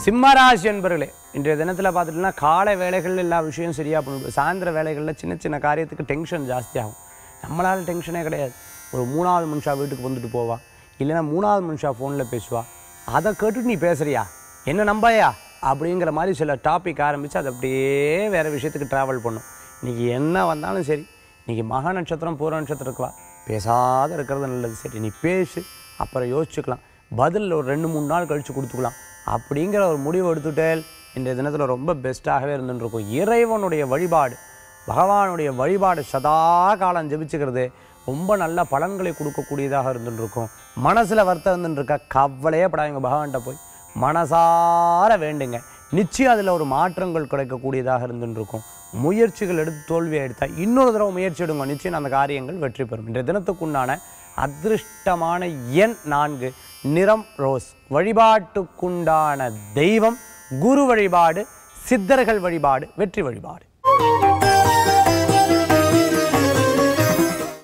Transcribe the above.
சிம்மராசி என்பர்களே இன்றைய தினத்தில் பார்த்துட்டீங்கன்னா காலை வேலைகளில் எல்லா விஷயம் சரியாக பண்ணுவோம் சாயந்தர வேலைகளில் சின்ன சின்ன காரியத்துக்கு டென்ஷன் ஜாஸ்தியாகும் நம்மளால் டென்ஷனே கிடையாது ஒரு மூணாவது மனுஷா வீட்டுக்கு வந்துட்டு போவா இல்லைன்னா மூணாவது மனுஷா ஃபோனில் பேசுவா அதை கேட்டுட்டு நீ பேசுறியா என்ன நம்பாயா அப்படிங்கிற மாதிரி சில டாபிக் ஆரம்பித்து அது அப்படியே வேறு விஷயத்துக்கு ட்ராவல் பண்ணும் இன்றைக்கி என்ன வந்தாலும் சரி இன்றைக்கி மகா நட்சத்திரம் பூர நட்சத்திரம் இருக்குவா பேசாத இருக்கிறது நல்லது சரி நீ பேசு அப்புறம் யோசிச்சுக்கலாம் பதில் ஒரு ரெண்டு மூணு நாள் கழித்து கொடுத்துக்கலாம் அப்படிங்கிற ஒரு முடிவு எடுத்துட்டேல் இன்றைய தினத்தில் ரொம்ப பெஸ்ட்டாகவே இருந்துட்டு இருக்கும் இறைவனுடைய வழிபாடு பகவானுடைய வழிபாடு சதா காலம் ஜெபிச்சுக்கிறது ரொம்ப நல்ல பலன்களை கொடுக்கக்கூடியதாக இருந்துட்டு இருக்கும் மனசில் வருத்தம் இருந்துட்டு இருக்கா கவலையே படாதீங்க பகவான்கிட்ட போய் மனசார வேண்டுங்க நிச்சயம் அதில் ஒரு மாற்றங்கள் கிடைக்கக்கூடியதாக இருந்துட்டு இருக்கும் முயற்சிகள் எடுத்து தோல்வியை எடுத்தால் இன்னொரு தடவை முயற்சி எடுங்க நிச்சயம் அந்த காரியங்கள் வெற்றி பெறும் இன்றைய தினத்துக்குண்டான அதிருஷ்டமான எண் நான்கு நிறம் ரோஸ் வழிபாட்டுக்குண்டான தெய்வம் குரு வழிபாடு சித்தர்கள் வழிபாடு வெற்றி வழிபாடு